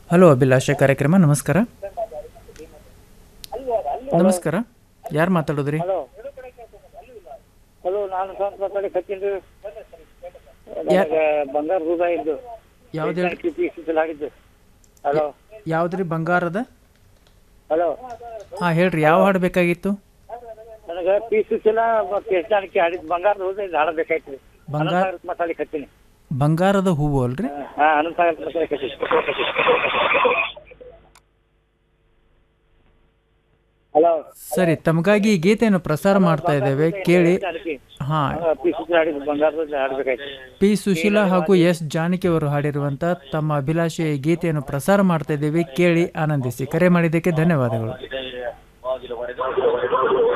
hello ಅಭಿಲಾಷ ಕಾರ್ಯಕ್ರಮ ನಮಸ್ಕಾರ ನಮಸ್ಕಾರ ಯಾರು ಮಾತಾಡೋದ್ರಿ ಹಲೋ ಹಲೋ ನಾನು ಸ್ವಂತ ಮಾತಾಡಿ ಕಚ್ಚಿಂದು ಯಾ- ನನಗೆ ಬಂಗಾರ ರೂಪ ಇದ್ದು ಯಾವ್ದು ಹೇಳಿ ಆಗಿದ್ದು ಹಲೋ ಯಾವ್ದ್ರಿ ಬಂಗಾರದ ಹಲೋ ಹಾಂ ಹೇಳ್ರಿ ಯಾವ ಹಾಡು ಬೇಕಾಗಿತ್ತು ನನಗೆ ಪೀಸ್ ಚಲ ಕೇಳ್ತಾನಕ್ಕೆ ಆಡಿದ್ದು ಬಂಗಾರದ ರೂಪ ಇದು ಹಾಡಬೇಕಾಯ್ತು ಬಂಗಾರ ಮಾತಾಡಿ ಕತ್ತೀನಿ ಬಂಗಾರದ ಹೂವು ಅಲ್ರಿ ಹಾ ಅನಂತ ಮಾತಾಡಿ ಕತ್ತೀನಿ ಹಲೋ ಸರಿ ತಮಗಾಗಿ ಈ ಗೀತೆಯನ್ನು ಪ್ರಸಾರ ಮಾಡ್ತಾ ಇದ್ದೇವೆ ಕೇಳಿ ಹಾಂ ಪೀಸ್ ಆಡಿದ್ದು ಬಂಗಾರದ ಹಾಡಬೇಕಾಯ್ತು ಪಿ ಸುಶೀಲಾ ಹಾಗೂ ಎಸ್ ಜಾನಕಿ ಅವರು ಹಾಡಿರುವಂಥ ತಮ್ಮ ಅಭಿಲಾಷೆಯ ಈ ಗೀತೆಯನ್ನು ಪ್ರಸಾರ ಮಾಡ್ತಾ ಇದ್ದೇವೆ ಕೇಳಿ ಆನಂದಿಸಿ ಕರೆ ಮಾಡಿದ್ದಕ್ಕೆ ಧನ್ಯವಾದಗಳು